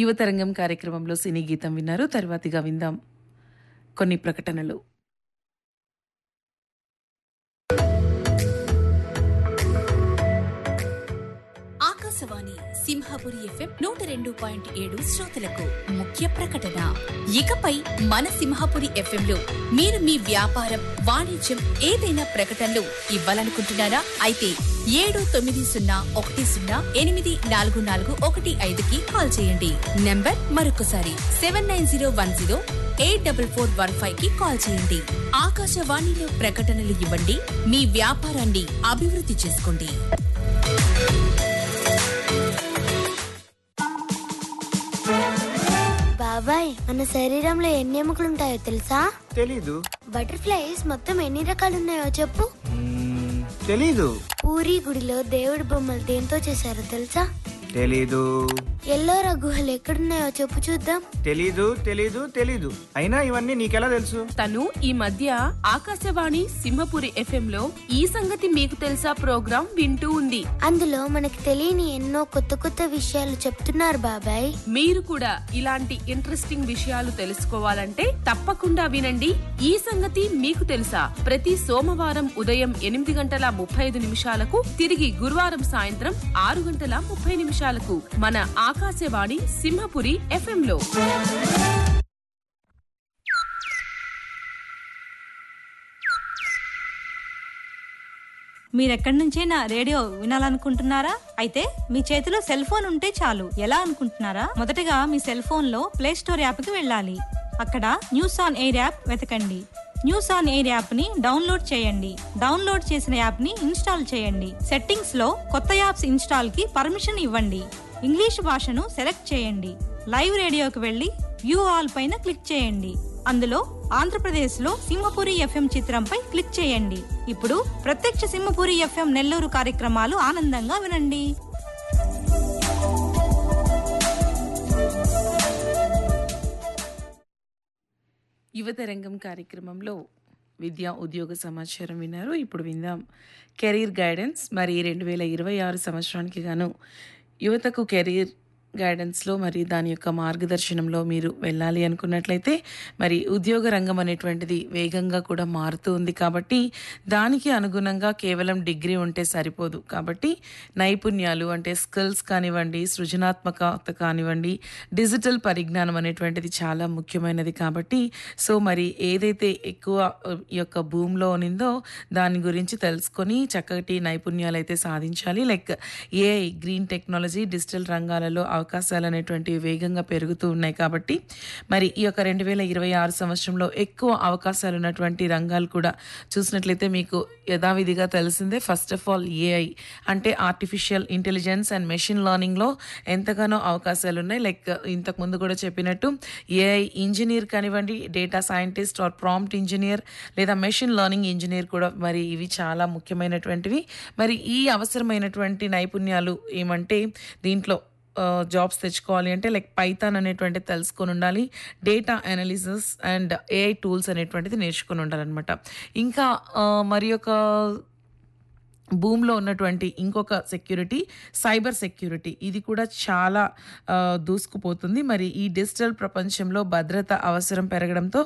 యువతరంగం కార్యక్రమంలో సినీ గీతం విన్నారు తర్వాతిగా విందాం కొన్ని ప్రకటనలు ఆకాశవాణి సింహాపురి ఎఫ్ఎం నూట రెండు పాయింట్ ఏడు శ్రోతలకు ముఖ్య ప్రకటన ఇకపై మన సింహాపురి ఎఫ్ఎం లో మీరు మీ వ్యాపారం వాణిజ్యం ఏదైనా ప్రకటనలు ఇవ్వాలనుకుంటున్నారా అయితే ఏడు తొమ్మిది సున్నా ఒకటి సున్నా ఎనిమిది నాలుగు నాలుగు ఒకటి ఐదుకి కాల్ చేయండి నంబర్ మరొకసారి seven nine zero one zero eight double four one five కి కాల్ చేయండి ఆకాశవాణిలో ప్రకటనలు ఇవ్వండి మీ వ్యాపారాన్ని అభివృద్ధి చేసుకోండి బాబాయ్ మన శరీరంలో ఎన్ని ఎముకలు ఉంటాయో తెలుసా తెలీదు బటర్ఫ్లైస్ మొత్తం ఎన్ని రకాలు ఉన్నాయో చెప్పు మ్మ్, తెలీదు పూరి గుడిలో దేవుడి బొమ్మలు దేంతో చేశారో తెలుసా తెలీదు ఎల్లోరా గుహలు ఎక్కడున్నాయో చెప్పు చూద్దాం తెలీదు తెలీదు తెలీదు అయినా ఇవన్నీ నీకెలా తెలుసు తను ఈ మధ్య ఆకాశవాణి సింహపురి ఎఫ్ఎం లో ఈ సంగతి మీకు తెలుసా ప్రోగ్రాం వింటూ ఉంది అందులో మనకి తెలియని ఎన్నో కొత్త కొత్త విషయాలు చెప్తున్నారు బాబాయ్ మీరు కూడా ఇలాంటి ఇంట్రెస్టింగ్ విషయాలు తెలుసుకోవాలంటే తప్పకుండా వినండి ఈ సంగతి మీకు తెలుసా ప్రతి సోమవారం ఉదయం ఎనిమిది గంటల ముప్పై ఐదు నిమిషాలకు తిరిగి గురువారం సాయంత్రం ఆరు గంటల ముప్పై నిమిషాలకు మన ఆకాశవాణి సింహపురి ఎఫ్ఎం లో మీరెక్కడి నుంచైనా రేడియో వినాలనుకుంటున్నారా అయితే మీ చేతిలో సెల్ ఫోన్ ఉంటే చాలు ఎలా అనుకుంటున్నారా మొదటగా మీ సెల్ ఫోన్ లో ప్లే స్టోర్ యాప్ కి వెళ్ళాలి అక్కడ న్యూస్ ఆన్ ఎయిర్ యాప్ వెతకండి న్యూస్ ఆన్ ఎయిర్ యాప్ ని డౌన్లోడ్ చేయండి డౌన్లోడ్ చేసిన యాప్ ని ఇన్స్టాల్ చేయండి సెట్టింగ్స్ లో కొత్త యాప్స్ ఇన్స్టాల్ కి పర్మిషన్ ఇవ్వండి ఇంగ్లీష్ భాషను సెలెక్ట్ చేయండి లైవ్ రేడియోకి వెళ్ళి వ్యూ ఆల్ పైన క్లిక్ చేయండి అందులో ఆంధ్రప్రదేశ్ లో సింహపురి ఎఫ్ఎం చిత్రంపై క్లిక్ చేయండి ఇప్పుడు ప్రత్యక్ష సింహపురి ఎఫ్ఎం నెల్లూరు కార్యక్రమాలు ఆనందంగా వినండి యువతరంగం కార్యక్రమంలో విద్యా ఉద్యోగ సమాచారం విన్నారు ఇప్పుడు విందాం కెరీర్ గైడెన్స్ మరి రెండు వేల ఇరవై ఆరు సంవత్సరానికి గాను యువతకు కెరీర్ గైడెన్స్లో మరి దాని యొక్క మార్గదర్శనంలో మీరు వెళ్ళాలి అనుకున్నట్లయితే మరి ఉద్యోగ రంగం అనేటువంటిది వేగంగా కూడా మారుతూ ఉంది కాబట్టి దానికి అనుగుణంగా కేవలం డిగ్రీ ఉంటే సరిపోదు కాబట్టి నైపుణ్యాలు అంటే స్కిల్స్ కానివ్వండి సృజనాత్మకత కానివ్వండి డిజిటల్ పరిజ్ఞానం అనేటువంటిది చాలా ముఖ్యమైనది కాబట్టి సో మరి ఏదైతే ఎక్కువ ఆ, ఈ యొక్క భూమిలో ఉన్నిందో దాని గురించి తెలుసుకొని చక్కటి నైపుణ్యాలు అయితే సాధించాలి like AI green technology digital రంగాలలో అవకాశాలు అనేటువంటివి వేగంగా పెరుగుతూ ఉన్నాయి కాబట్టి మరి ఈ యొక్క రెండు వేల ఇరవై ఆరు సంవత్సరంలో ఎక్కువ అవకాశాలు ఉన్నటువంటి రంగాలు కూడా చూసినట్లయితే మీకు యథావిధిగా తెలిసిందే ఫస్ట్ ఆఫ్ ఆల్ ఏఐ అంటే ఆర్టిఫిషియల్ ఇంటెలిజెన్స్ అండ్ మెషిన్ లెర్నింగ్లో ఎంతగానో అవకాశాలు ఉన్నాయి లైక్ ఇంతకు ముందు కూడా చెప్పినట్టు ఏఐ ఇంజనీర్ కానివ్వండి data scientist or prompt engineer లేదా మెషిన్ లెర్నింగ్ ఇంజనీర్ కూడా మరి ఇవి చాలా ముఖ్యమైనటువంటివి మరి ఈ అవసరమైనటువంటి నైపుణ్యాలు ఏమంటే దీంట్లో జాబ్స్ తెచ్చుకోవాలి అంటే లైక్ పైథాన్ అనేటువంటిది తెలుసుకొని ఉండాలి data analysis and AI tools అనేటువంటిది నేర్చుకొని ఉండాలన్నమాట ఇంకా ఆ, మరి ఒక భూమిలో ఉన్నటువంటి ఇంకొక సెక్యూరిటీ సైబర్ సెక్యూరిటీ ఇది కూడా చాలా ఆ, దూసుకుపోతుంది మరి ఈ డిజిటల్ ప్రపంచంలో భద్రత అవసరం పెరగడంతో